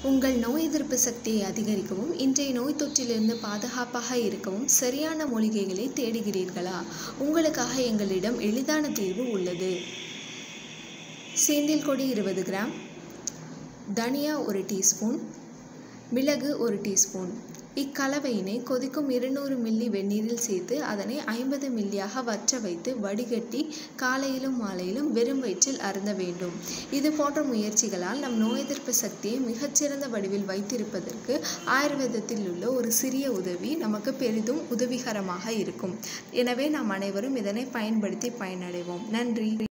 உங்கள் நோய் எதிர்ப்பு சக்தியை அதிகரிக்கவும் இன்றைய நோய் தொற்றிலிருந்து பாதுகாப்பாக இருக்கவும் சரியான மூலிகைகளை தேடுகிறீர்களா உங்களுக்காக எங்களிடம் எளிதான தீர்வு உள்ளது சேந்தில் கொடி இருபது கிராம் தனியா ஒரு டீஸ்பூன் மிளகு ஒரு டீஸ்பூன் இக்கலவையினை கொதிக்கும் இருநூறு மில்லி வெந்நீரில் சேர்த்து அதனை ஐம்பது மில்லியாக வற்ற வைத்து வடிகட்டி காலையிலும் மாலையிலும் வெறும் வயிற்றில் அருந்த வேண்டும் இது போன்ற முயற்சிகளால் நம் நோய் எதிர்ப்பு சக்தியை மிகச்சிறந்த வடிவில் வைத்திருப்பதற்கு ஆயுர்வேதத்தில் உள்ள ஒரு சிறிய உதவி நமக்கு பெரிதும் உதவிகரமாக இருக்கும் எனவே நாம் அனைவரும் இதனை பயன்படுத்தி பயனடைவோம் நன்றி